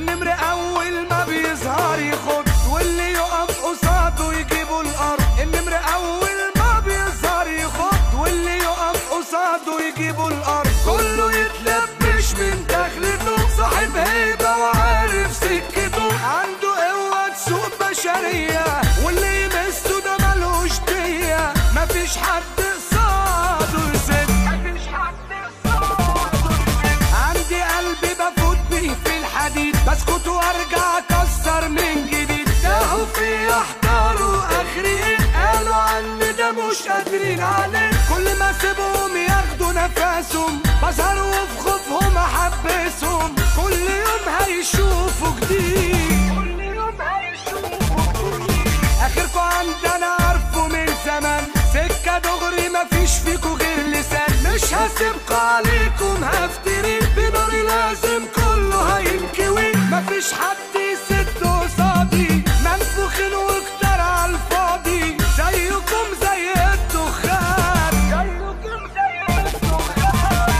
النمر اول ما بيظهر يخد واللي يقف قصاده يجيبه الارض النمر اول ما بيظهر يخد واللي يقف قصاده يجيبه الارض كله يتلبش من دخلته صاحب هيبه وعارف سكته عنده قوه سوق بشريه واللي يمسه ده ملوش ديه مفيش حد قصاده يسد مفيش حد قصاده عندي قلبي بفوت بيه في الحديد بسكت وارجع اكسر من جديد تاهوا في احضروا اخري ايه قالوا عني ده مش قادرين عليه كل ما اسيبهم ياخدوا نفسهم بظهر وفي خوفهم احبسهم كل يوم هيشوفوا جديد كل يوم هيشوفوا جديد اخركوا عندنا عارفه من زمان سكه دغري مفيش فيكوا غير لسان مش هسيبكوا عليكم هفتري بناري لازم كله هينكوي مفيش حد يسد قصادي منفوخين وكتر على الفاضي زيكم زي الدخان زيكم زي الدخان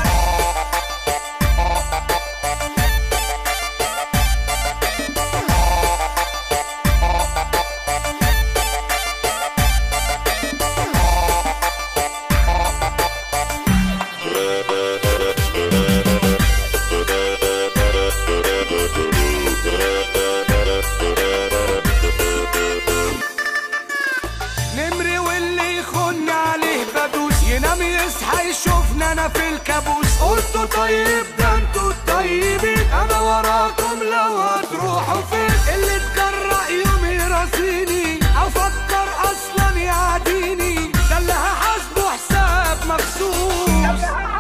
نمري واللي يخن عليه بدوس ينام يصحى يشوفنا انا في الكابوس قلتوا طيب ده انتوا الطيبين انا وراكم لو هتروحوا فين اللي اتجرأ يوم يراسيني افكر اصلا يعاديني ده اللي هحاسبه حساب مخصوص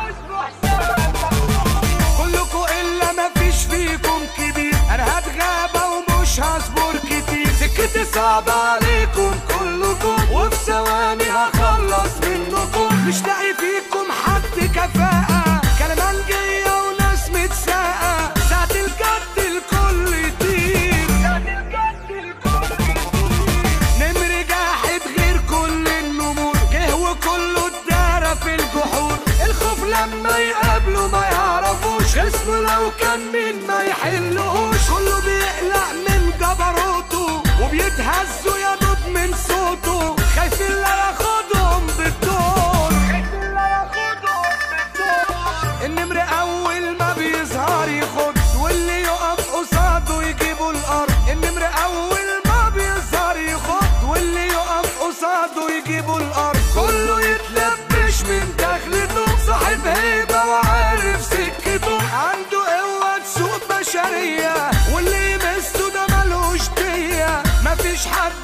كلكوا الا مفيش فيكم كبير انا هتغابى ومش هصبر كتير سكتي صعبة عليكم كلكم وفي ثواني هخلص منكم مش لاقي فيكم حد كفاءة كلامنجية وناس متساقة ساعة الجد الكل يطير ساعة الجد الكل يطير نمر جاحد غير كل النمور جه وكله اتدارى في الجحور الخوف لما يقابله ما يعرفوش خصمه لو كان مين ما يحلهوش كله بيقلق من جبروته وبيتهزوا يا دوب من صوته خايفين لا ياخدهم بالدور خايفين لا ياخدهم بالدور النمر اول ما بيظهر يخد واللي يقف قصاده يجيبه الارض النمر اول ما بيظهر يخد واللي يقف قصاده يجيبه الارض كله يتلبش من دخلته صاحب هيبه وعارف سكته عنده قوه سوق بشريه واللي يمسه ده ملوش ديه مفيش حد